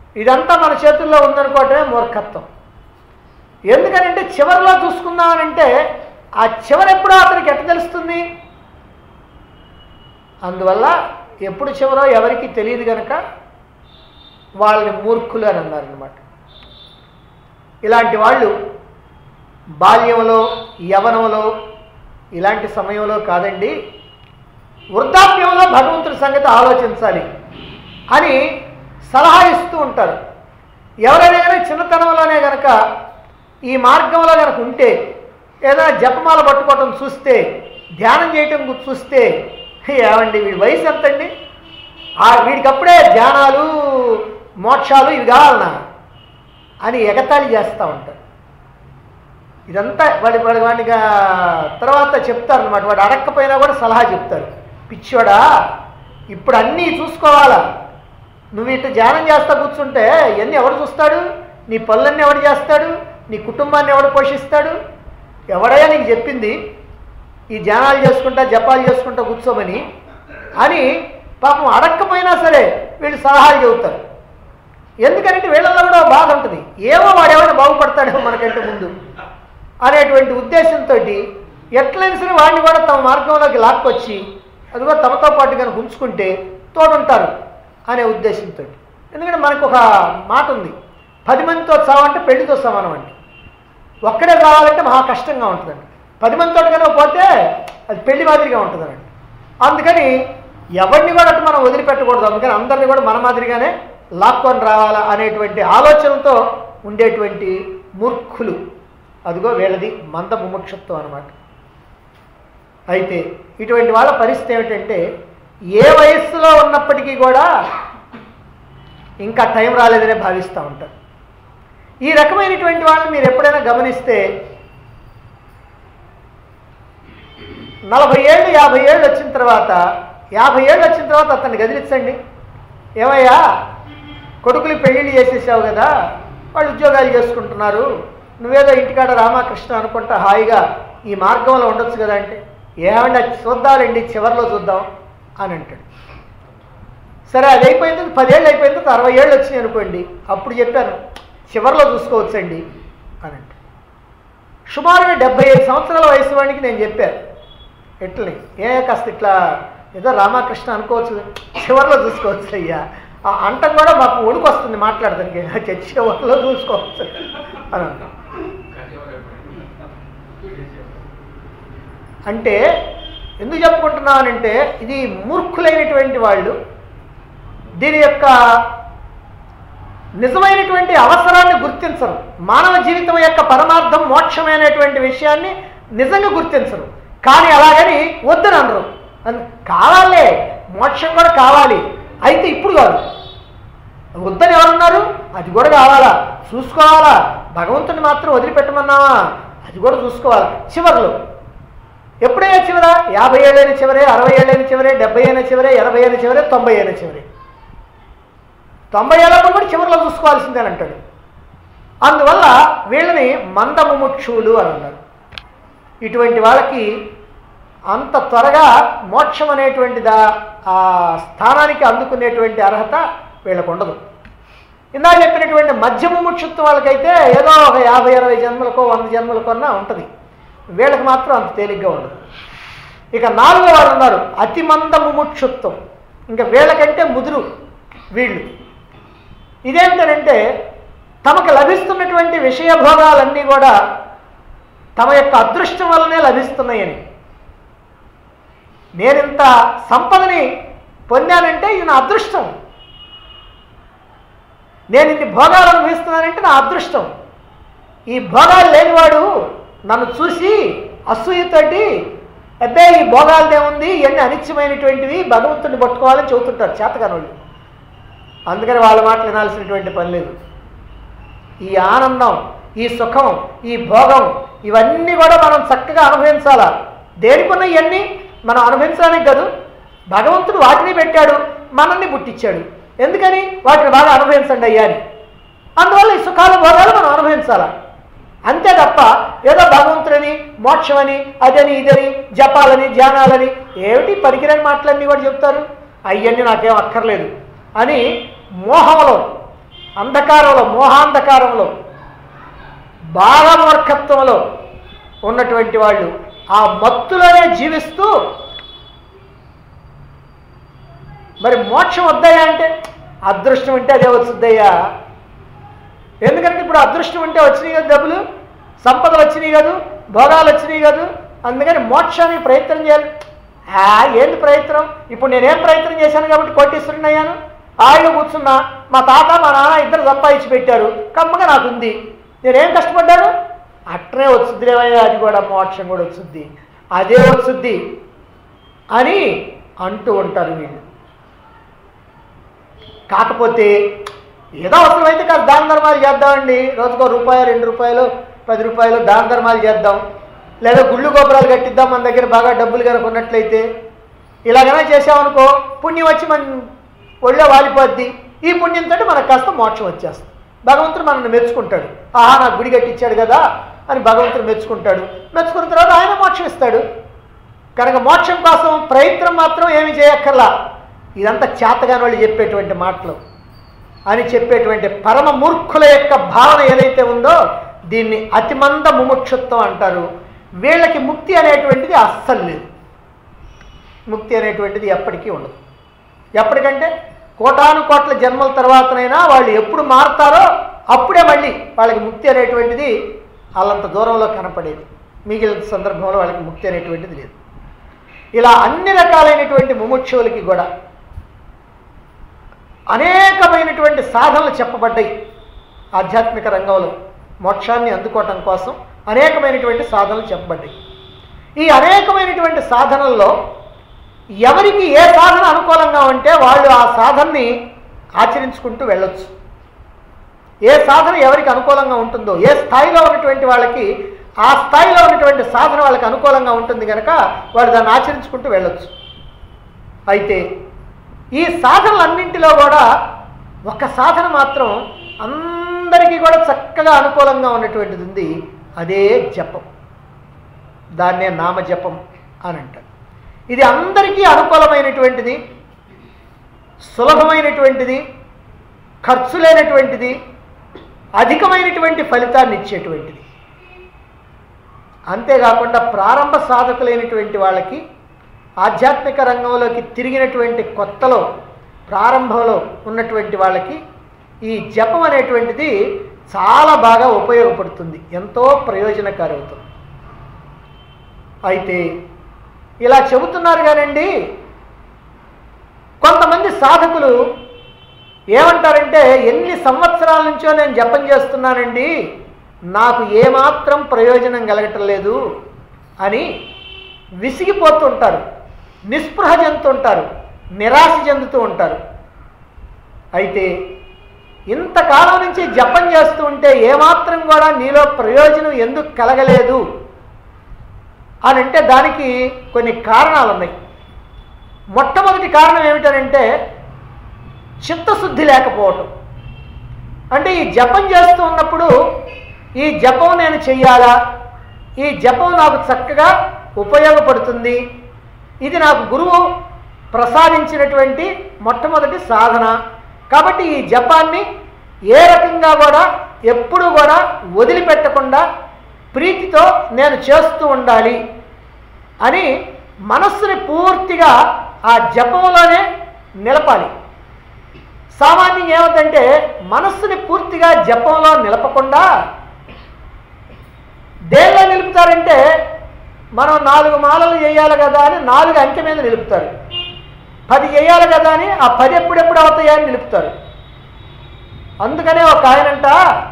ఇదంతా మన చేతుల్లో ఉందనుకోవటమే మూర్ఖత్వం ఎందుకనంటే చివరిలో చూసుకుందామనంటే ఆ చివరి ఎప్పుడో అతనికి ఎట్ట తెలుస్తుంది అందువల్ల ఎప్పుడు చివరో ఎవరికి తెలియదు కనుక వాళ్ళని మూర్ఖులు అని అన్నారనమాట ఇలాంటి వాళ్ళు బాల్యంలో యవనంలో ఇలాంటి సమయంలో కాదండి వృద్ధాప్యంలో భగవంతుడి సంగతి ఆలోచించాలి అని సలహా ఇస్తూ ఉంటారు ఎవరైనా కానీ చిన్నతనంలోనే కనుక ఈ మార్గంలో కనుక ఉంటే ఏదైనా జపమాల పట్టుకోవటం చూస్తే ధ్యానం చేయటం గు- చూస్తే ఏమండి వీడి వయసు ఎంతండి ఆ వీడికప్పుడే ధ్యానాలు మోక్షాలు ఇవి కావాలనా అని ఎగతాళి చేస్తూ ఉంటారు ఇదంతా వాడి వాడి వాడిగా తర్వాత చెప్తారు అనమాట వాడు అడక్కపోయినా కూడా సలహా చెప్తారు పిచ్చోడా ఇప్పుడు అన్నీ చూసుకోవాలా నువ్వు ఇటు ధ్యానం చేస్తా కూర్చుంటే ఇవన్నీ ఎవడు చూస్తాడు నీ పనులన్నీ ఎవడు చేస్తాడు నీ కుటుంబాన్ని ఎవడు పోషిస్తాడు ఎవడయ్యా నీకు చెప్పింది ఈ ధ్యానాలు చేసుకుంటా జపాలు చేసుకుంటా కూర్చోమని అని పాపం అడక్కపోయినా సరే వీళ్ళు సలహాలు చెబుతారు ఎందుకంటే వీళ్ళల్లో కూడా ఓ బాధ ఉంటుంది ఏమో వాడేమైనా బాగుపడతాడేమో మనకంటే ముందు అనేటువంటి ఉద్దేశంతో ఎట్లయినా సరే వాడిని కూడా తమ మార్గంలోకి లాక్కొచ్చి అదిగో తమతో పాటు కనుక ఉంచుకుంటే తోడుంటారు అనే ఉద్దేశంతో ఎందుకంటే మనకు ఒక మాట ఉంది పది మందితో చావంటే పెళ్లితో సమానం అండి ఒక్కడే కావాలంటే మహా కష్టంగా ఉంటుందండి పది మందితో కనుక పోతే అది పెళ్లి మాదిరిగా ఉంటుందండి అందుకని ఎవరిని కూడా అటు మనం వదిలిపెట్టకూడదు అందుకని అందరినీ కూడా మన మాదిరిగానే లాక్కొని రావాలా అనేటువంటి ఆలోచనతో ఉండేటువంటి మూర్ఖులు అదిగో వీళ్ళది మంద ముముక్షత్వం అనమాట అయితే ఇటువంటి వాళ్ళ పరిస్థితి ఏమిటంటే ఏ వయస్సులో ఉన్నప్పటికీ కూడా ఇంకా టైం రాలేదనే భావిస్తూ ఉంటారు ఈ రకమైనటువంటి వాళ్ళని మీరు ఎప్పుడైనా గమనిస్తే నలభై ఏళ్ళు యాభై ఏళ్ళు వచ్చిన తర్వాత యాభై ఏళ్ళు వచ్చిన తర్వాత అతన్ని గదిలించండి ఏమయ్యా కొడుకులు పెళ్ళిళ్ళు చేసేసావు కదా వాళ్ళు ఉద్యోగాలు చేసుకుంటున్నారు నువ్వేదో ఇంటికాడ రామకృష్ణ అనుకుంటా హాయిగా ఈ మార్గంలో ఉండొచ్చు కదా అంటే ఏమండి అది చూద్దామండి చివరిలో చూద్దాం అని అంటాడు సరే అది అయిపోయిన తర్వాత పదేళ్ళు అయిపోయిన తర్వాత అరవై ఏళ్ళు వచ్చినాయి అనుకోండి అప్పుడు చెప్పాను చివరిలో చూసుకోవచ్చండి అని అంటే సుమారుగా డెబ్బై ఐదు సంవత్సరాల వయసు వాడికి నేను చెప్పాను ఎట్లని ఏ కాస్త ఇట్లా ఏదో రామకృష్ణ అనుకోవచ్చు చివరిలో చూసుకోవచ్చు అయ్యా ఆ అంటం కూడా మాకు వణుకు వస్తుంది మాట్లాడడానికి చర్చ చివరిలో చూసుకోవచ్చు అని అంటాం అంటే ఎందుకు చెప్పుకుంటున్నానంటే ఇది మూర్ఖులైనటువంటి వాళ్ళు దీని యొక్క నిజమైనటువంటి అవసరాన్ని గుర్తించరు మానవ జీవితం యొక్క పరమార్థం మోక్షమైనటువంటి విషయాన్ని నిజంగా గుర్తించరు కానీ అలాగని వద్దని అనరు అన్- కావాలే మోక్షం కూడా కావాలి అయితే ఇప్పుడు కాదు వద్దని ఎవరున్నారు అది కూడా కావాలా చూసుకోవాలా భగవంతుని మాత్రం వదిలిపెట్టమన్నావా అది కూడా చూసుకోవాలా చివరిలో ఎప్పుడైనా చివర యాభై ఏళ్ళైన చివరే అరవై ఏళ్ళైన చివరే డెబ్బై అయిన చివరే ఎనభై అయిన చివరే తొంభై అయిన చివరే తొంభై ఏళ్ళప్పుడు కూడా చివరిలో చూసుకోవాల్సిందే అని అంటాడు అందువల్ల వీళ్ళని మందముముక్షువులు అని అన్నారు ఇటువంటి వాళ్ళకి అంత త్వరగా మోక్షం అనేటువంటి దా ఆ స్థానానికి అందుకునేటువంటి అర్హత వీళ్ళకు ఉండదు ఇందా చెప్పినటువంటి మధ్య ముముక్షుత్వం వాళ్ళకైతే ఏదో ఒక యాభై అరవై జన్మలకో వంద జన్మలకన్నా ఉంటుంది వీళ్ళకి మాత్రం అంత తేలిగ్గా ఉండదు ఇక నాలుగో వాళ్ళు ఉన్నారు అతి మంద ముముక్షుత్వం ఇంకా వీళ్ళకంటే ముదురు వీళ్ళు ఇదేంటంటే తమకు లభిస్తున్నటువంటి విషయ భోగాలన్నీ కూడా తమ యొక్క అదృష్టం వల్లనే లభిస్తున్నాయని నేనింత సంపదని పొందానంటే ఇది నా అదృష్టం నేను ఇన్ని భోగాలు అనుభవిస్తున్నానంటే నా అదృష్టం ఈ భోగాలు లేనివాడు నన్ను చూసి అసూయతోటి అబ్బే ఈ భోగాలదేముంది ఇవన్నీ అనిత్యమైనటువంటివి భగవంతుని పట్టుకోవాలని చెబుతుంటారు చేతకానోళ్ళు అందుకని వాళ్ళ మాటలు వినాల్సినటువంటి పని లేదు ఈ ఆనందం ఈ సుఖం ఈ భోగం ఇవన్నీ కూడా మనం చక్కగా అనుభవించాలా దేనికున్న ఇవన్నీ మనం అనుభవించడానికి కాదు భగవంతుడు వాటిని పెట్టాడు మనల్ని పుట్టించాడు ఎందుకని వాటిని బాగా అనుభవించండి అయ్యా అని అందువల్ల ఈ సుఖాలు భోగాలు మనం అనుభవించాలా అంతే తప్ప ఏదో భగవంతుడని మోక్షమని అదని ఇదని జపాలని ధ్యానాలని ఏమిటి పనికిరాని మాటలన్నీ కూడా చెప్తారు అవన్నీ నాకేం అక్కర్లేదు అని మోహంలో అంధకారంలో మోహాంధకారంలో బాగా మూర్ఖత్వంలో ఉన్నటువంటి వాళ్ళు ఆ మత్తులోనే జీవిస్తూ మరి మోక్షం వద్దయ్యా అంటే అదృష్టం ఉంటే అదే వచ్చుద్దయ్యా ఎందుకంటే ఇప్పుడు అదృష్టం ఉంటే వచ్చినాయి కదా డబ్బులు సంపదలు వచ్చినాయి కాదు భోగాలు వచ్చినాయి కాదు అందుకని మోక్షానికి ప్రయత్నం చేయాలి ఆ, ఏంది ప్రయత్నం ఇప్పుడు నేనేం ప్రయత్నం చేశాను కాబట్టి కోటీశ్వరుని అయ్యాను హాయిగా కూర్చున్నా మా తాత మా నాన్న ఇద్దరు సంపాదించి పెట్టారు కమ్మగా నాకుంది నేనేం కష్టపడ్డాను అట్నే వచ్చుద్దిలేవయ్యా అది కూడా మోక్షం కూడా వచ్చుద్ది అదే వచ్చుద్ది అని అంటూ ఉంటారు వీళ్ళు కాకపోతే ఏదో అవసరమైతే కాదు దాన ధర్మాలు చేద్దామండి రోజుకో రూపాయి రెండు రూపాయలు పది రూపాయలు దాన ధర్మాలు చేద్దాం లేదా గుళ్ళు గోపురాలు కట్టిద్దాం మన దగ్గర బాగా డబ్బులు కనుక ఉన్నట్లయితే ఇలాగైనా చేసామనుకో పుణ్యం వచ్చి మన ఒళ్ళో వాలిపోద్ది ఈ పుణ్యంతో మనకు కాస్త మోక్షం వచ్చేస్తుంది భగవంతుడు మనల్ని మెచ్చుకుంటాడు ఆహా నాకు గుడి కట్టించాడు కదా అని భగవంతుడు మెచ్చుకుంటాడు మెచ్చుకున్న తర్వాత ఆయన మోక్షం ఇస్తాడు కనుక మోక్షం కోసం ప్రయత్నం మాత్రం ఏమి చేయక్కర్లా ఇదంతా చేతగాని వాళ్ళు చెప్పేటువంటి మాటలు అని చెప్పేటువంటి పరమ మూర్ఖుల యొక్క భావన ఏదైతే ఉందో దీన్ని అతిమంద ముముక్షత్వం అంటారు వీళ్ళకి ముక్తి అనేటువంటిది అస్సలు లేదు ముక్తి అనేటువంటిది ఎప్పటికీ ఉండదు ఎప్పటికంటే కోటాను కోట్ల జన్మల తర్వాతనైనా వాళ్ళు ఎప్పుడు మారుతారో అప్పుడే మళ్ళీ వాళ్ళకి ముక్తి అనేటువంటిది వాళ్ళంత దూరంలో కనపడేది మిగిలిన సందర్భంలో వాళ్ళకి ముక్తి అనేటువంటిది లేదు ఇలా అన్ని రకాలైనటువంటి ముముక్షువులకి కూడా అనేకమైనటువంటి సాధనలు చెప్పబడ్డాయి ఆధ్యాత్మిక రంగంలో మోక్షాన్ని అందుకోవటం కోసం అనేకమైనటువంటి సాధనలు చెప్పబడ్డాయి ఈ అనేకమైనటువంటి సాధనల్లో ఎవరికి ఏ సాధన అనుకూలంగా ఉంటే వాళ్ళు ఆ సాధనని ఆచరించుకుంటూ వెళ్ళొచ్చు ఏ సాధన ఎవరికి అనుకూలంగా ఉంటుందో ఏ స్థాయిలో ఉన్నటువంటి వాళ్ళకి ఆ స్థాయిలో ఉన్నటువంటి సాధన వాళ్ళకి అనుకూలంగా ఉంటుంది కనుక వాళ్ళు దాన్ని ఆచరించుకుంటూ వెళ్ళొచ్చు అయితే ఈ సాధనలన్నింటిలో కూడా ఒక సాధన మాత్రం అందరికీ కూడా చక్కగా అనుకూలంగా ఉన్నటువంటిది ఉంది అదే జపం దాన్నే నామజపం అని అంటారు ఇది అందరికీ అనుకూలమైనటువంటిది సులభమైనటువంటిది ఖర్చు లేనటువంటిది అధికమైనటువంటి ఫలితాన్ని ఇచ్చేటువంటిది అంతేకాకుండా ప్రారంభ సాధకులైనటువంటి వాళ్ళకి ఆధ్యాత్మిక రంగంలోకి తిరిగినటువంటి కొత్తలో ప్రారంభంలో ఉన్నటువంటి వాళ్ళకి ఈ జపం అనేటువంటిది చాలా బాగా ఉపయోగపడుతుంది ఎంతో ప్రయోజనకారి అవుతుంది అయితే ఇలా చెబుతున్నారు కానండి కొంతమంది సాధకులు ఏమంటారంటే ఎన్ని సంవత్సరాల నుంచో నేను జపం చేస్తున్నానండి నాకు ఏమాత్రం ప్రయోజనం కలగటం లేదు అని విసిగిపోతుంటారు నిస్పృహ చెందుతుంటారు నిరాశ చెందుతూ ఉంటారు అయితే ఇంతకాలం నుంచి జపం చేస్తూ ఉంటే ఏమాత్రం కూడా నీలో ప్రయోజనం ఎందుకు కలగలేదు అని అంటే దానికి కొన్ని కారణాలు ఉన్నాయి మొట్టమొదటి కారణం ఏమిటనంటే చిత్తశుద్ధి లేకపోవటం అంటే ఈ జపం చేస్తూ ఉన్నప్పుడు ఈ జపం నేను చెయ్యాలా ఈ జపం నాకు చక్కగా ఉపయోగపడుతుంది ఇది నాకు గురువు ప్రసాదించినటువంటి మొట్టమొదటి సాధన కాబట్టి ఈ జపాన్ని ఏ రకంగా కూడా ఎప్పుడు కూడా వదిలిపెట్టకుండా ప్రీతితో నేను చేస్తూ ఉండాలి అని మనస్సుని పూర్తిగా ఆ జపంలోనే నిలపాలి సామాన్యంగా ఏమిటంటే మనస్సుని పూర్తిగా జపంలో నిలపకుండా దేనిలో నిలుపుతారంటే మనం నాలుగు మాలలు చేయాలి కదా అని నాలుగు అంకె మీద నిలుపుతారు పది చేయాలి కదా అని ఆ పది ఎప్పుడెప్పుడు అవుతాయా అని నిలుపుతారు అందుకనే ఒక ఆయనంట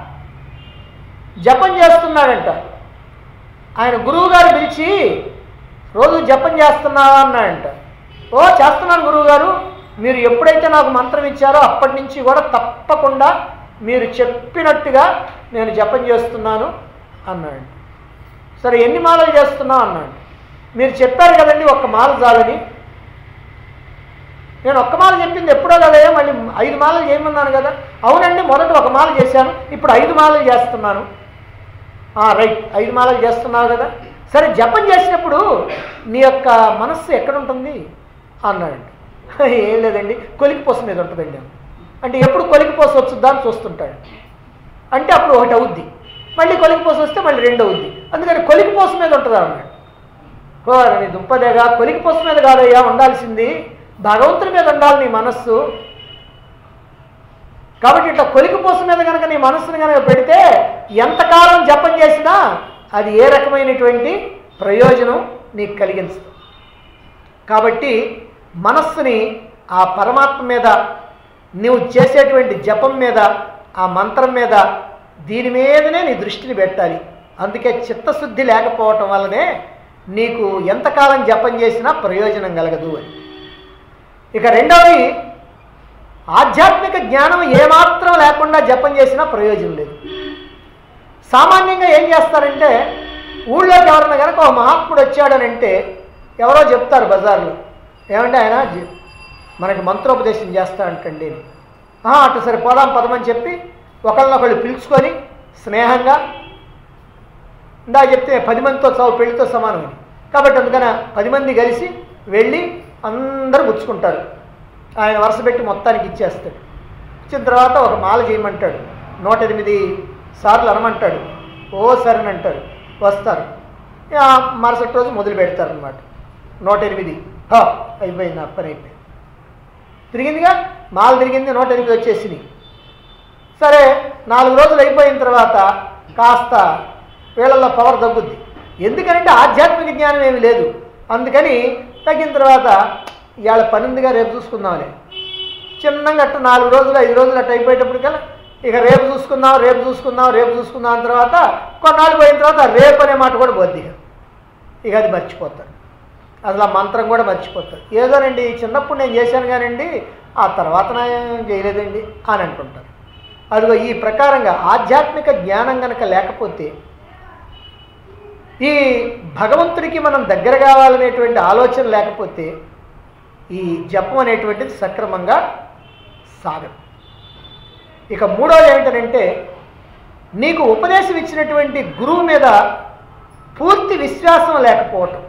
జపం చేస్తున్నాడంట ఆయన గురువు గారు పిలిచి రోజు జపం చేస్తున్నావా అన్నాడంట ఓ చేస్తున్నాను గురువుగారు మీరు ఎప్పుడైతే నాకు మంత్రం ఇచ్చారో అప్పటి నుంచి కూడా తప్పకుండా మీరు చెప్పినట్టుగా నేను జపం చేస్తున్నాను అన్నాడు సరే ఎన్ని మాలలు చేస్తున్నావు అన్నాడు మీరు చెప్పారు కదండి ఒక్క మాల చాలని నేను ఒక్క మాల చెప్పింది ఎప్పుడో కదా మళ్ళీ ఐదు మాలలు చేయమన్నాను కదా అవునండి మొదట ఒక మాల చేశాను ఇప్పుడు ఐదు మాలలు చేస్తున్నాను "ఆ, రైట్ ఐదు మాలలు చేస్తున్నావు కదా సరే జపం చేసినప్పుడు నీ యొక్క మనస్సు ఎక్కడ ఉంటుంది అన్నాడు ఏం లేదండి కొలికి పొస మీద ఉంటుందండి అంటే ఎప్పుడు కొలికిపోసి వచ్చుద్దా అని చూస్తుంటాడు అంటే అప్పుడు ఒకటి అవుద్ది మళ్ళీ కొలికిపోసి వస్తే మళ్ళీ రెండు అవుద్ది అందుకని కొలికిపోసు మీద ఉంటుంది అన్నాడు ఓ నీ దుంపదేగా కొలికిపోసు మీద కాదయ్యా ఉండాల్సింది భగవంతుడి మీద ఉండాలి నీ మనస్సు కాబట్టి ఇట్లా కొలికిపోసు మీద కనుక నీ మనస్సుని కనుక పెడితే ఎంతకాలం జపం చేసినా అది ఏ రకమైనటువంటి ప్రయోజనం నీకు కలిగించదు కాబట్టి మనస్సుని ఆ పరమాత్మ మీద నువ్వు చేసేటువంటి జపం మీద ఆ మంత్రం మీద దీని మీదనే నీ దృష్టిని పెట్టాలి అందుకే చిత్తశుద్ధి లేకపోవటం వల్లనే నీకు ఎంతకాలం జపం చేసినా ప్రయోజనం కలగదు అని ఇక రెండవది ఆధ్యాత్మిక జ్ఞానం ఏమాత్రం లేకుండా జపం చేసినా ప్రయోజనం లేదు సామాన్యంగా ఏం చేస్తారంటే ఊళ్ళోకి ఎవరన్నా కనుక ఒక మహాత్ముడు వచ్చాడనంటే ఎవరో చెప్తారు బజార్లో ఏమంటే ఆయన జ- మనకి మంత్రోపదేశం చేస్తాడంటండి అని. "ఆ, అటు సరే పోదాం పదమని చెప్పి ఒకళ్ళనొకళ్ళు పిలుచుకొని స్నేహంగా ఇందా చెప్తే పది మందితో చావు పెళ్లితో సమానమని కాబట్టి అందుకని పది మంది కలిసి వెళ్ళి అందరూ పుచ్చుకుంటారు ఆయన వరుస పెట్టి మొత్తానికి ఇచ్చేస్తాడు ఇచ్చిన తర్వాత ఒక మాల చేయమంటాడు నూట ఎనిమిది సార్లు అనమంటాడు ఓ సరే అంటారు వస్తారు ఇక మరుసటి రోజు మొదలు పెడతారు అనమాట నూట ఎనిమిది హా అయిపోయింది ఆ పని అయిపోయింది తిరిగిందిగా మాల తిరిగింది నూట ఎనిమిది వచ్చేసినాయి సరే నాలుగు రోజులు అయిపోయిన తర్వాత కాస్త వీళ్ళల్లో పవర్ తగ్గుద్ది ఎందుకంటే ఆధ్యాత్మిక జ్ఞానం ఏమీ లేదు అందుకని తగ్గిన తర్వాత ఇవాళ పనిందిగా రేపు చూసుకుందామని చిన్నగా అట్ట నాలుగు రోజులు ఐదు రోజులు అట్ట అయిపోయేటప్పటికల్లా ఇక రేపు చూసుకుందాం రేపు చూసుకుందాం రేపు చూసుకుందాం అన్న తర్వాత కొన్నాళ్ళు పోయిన తర్వాత రేపు అనే మాట కూడా పోద్ది ఇక. ఇక అది మర్చిపోతారు అసలు ఆ మంత్రం కూడా మర్చిపోతారు ఏదోనండి చిన్నప్పుడు నేను చేశాను కానండి ఆ తర్వాత నా ఏం చేయలేదండి అని అంటుంటారు అదిగో ఈ ప్రకారంగా ఆధ్యాత్మిక జ్ఞానం కనుక లేకపోతే ఈ భగవంతుడికి మనం దగ్గర కావాలనేటువంటి ఆలోచన లేకపోతే ఈ జపం అనేటువంటిది సక్రమంగా సాగదు ఇక మూడోది ఏమిటంటే నీకు ఉపదేశం ఇచ్చినటువంటి గురువు మీద పూర్తి విశ్వాసం లేకపోవటం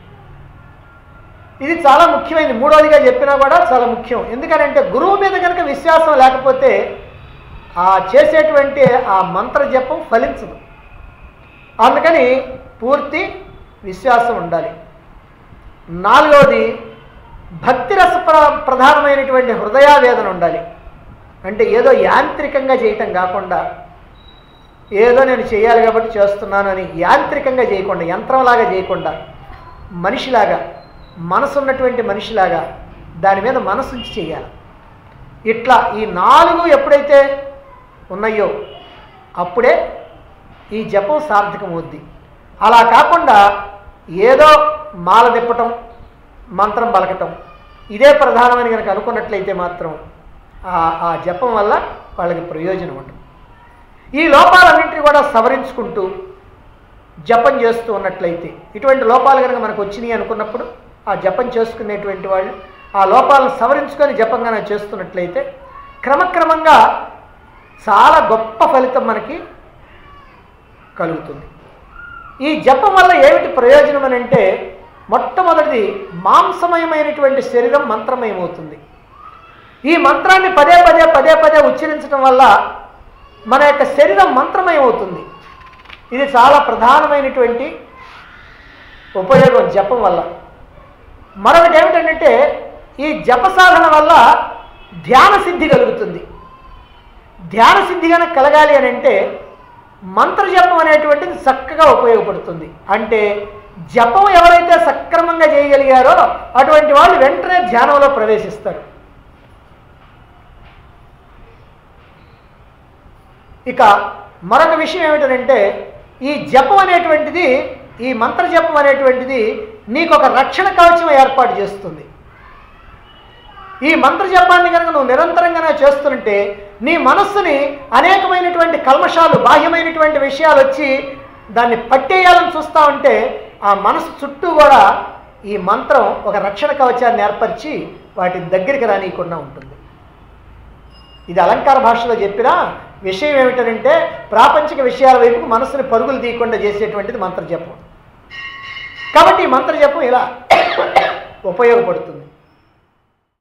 ఇది చాలా ముఖ్యమైనది మూడోదిగా చెప్పినా కూడా చాలా ముఖ్యం ఎందుకనంటే గురువు మీద కనుక విశ్వాసం లేకపోతే ఆ చేసేటువంటి ఆ మంత్ర జపం ఫలించదు అందుకని పూర్తి విశ్వాసం ఉండాలి నాలుగవది భక్తి రస ప్ర- ప్రధానమైనటువంటి హృదయావేదన ఉండాలి అంటే ఏదో యాంత్రికంగా చేయటం కాకుండా ఏదో నేను చేయాలి కాబట్టి చేస్తున్నాను అని యాంత్రికంగా చేయకుండా యంత్రంలాగా చేయకుండా మనిషిలాగా మనసు ఉన్నటువంటి మనిషిలాగా దాని మీద మనసు ఉంచి చేయాలి ఇట్లా ఈ నాలుగు ఎప్పుడైతే ఉన్నాయో అప్పుడే ఈ జపం సార్థకమవుద్ది అలా కాకుండా ఏదో మాల తిప్పటం మంత్రం పలకటం ఇదే ప్రధానమని కనుక అనుకున్నట్లయితే మాత్రం ఆ ఆ జపం వల్ల వాళ్ళకి ప్రయోజనం ఉండదు ఈ లోపాలన్నింటినీ కూడా సవరించుకుంటూ జపం చేస్తూ ఉన్నట్లయితే ఇటువంటి లోపాలు కనుక మనకు వచ్చినాయి అనుకున్నప్పుడు ఆ జపం చేసుకునేటువంటి వాళ్ళు ఆ లోపాలను సవరించుకొని జపం కనుక చేస్తున్నట్లయితే క్రమక్రమంగా చాలా గొప్ప ఫలితం మనకి కలుగుతుంది ఈ జపం వల్ల ఏమిటి ప్రయోజనం అని అంటే మొట్టమొదటిది మాంసమయమైనటువంటి శరీరం మంత్రమయమవుతుంది ఈ మంత్రాన్ని పదే పదే పదే పదే ఉచ్చరించడం వల్ల మన యొక్క శరీరం మంత్రమయమవుతుంది ఇది చాలా ప్రధానమైనటువంటి ఉపయోగం జపం వల్ల మరొకటి ఏమిటంటే ఈ జప సాధన వల్ల ధ్యాన సిద్ధి కలుగుతుంది ధ్యాన సిద్ధి కనుక కలగాలి అని అంటే మంత్రజపం అనేటువంటిది చక్కగా ఉపయోగపడుతుంది అంటే జపం ఎవరైతే సక్రమంగా చేయగలిగారో అటువంటి వాళ్ళు వెంటనే ధ్యానంలో ప్రవేశిస్తారు ఇక మరొక విషయం ఏమిటంటే ఈ జపం అనేటువంటిది ఈ మంత్ర జపం అనేటువంటిది నీకు ఒక రక్షణ కవచం ఏర్పాటు చేస్తుంది ఈ మంత్ర జపాన్ని కనుక నువ్వు నిరంతరంగా చేస్తుంటే నీ మనస్సుని అనేకమైనటువంటి కల్మషాలు బాహ్యమైనటువంటి విషయాలు వచ్చి దాన్ని పట్టేయాలని చూస్తూ ఉంటే ఆ మనసు చుట్టూ కూడా ఈ మంత్రం ఒక రక్షణ కవచాన్ని ఏర్పరిచి వాటి దగ్గరికి రానియకుండా ఉంటుంది ఇది అలంకార భాషలో చెప్పిన విషయం ఏమిటంటే ప్రాపంచిక విషయాల వైపు మనసుని పరుగులు తీయకుండా చేసేటువంటిది మంత్రజపం కాబట్టి ఈ మంత్రజపం ఇలా ఉపయోగపడుతుంది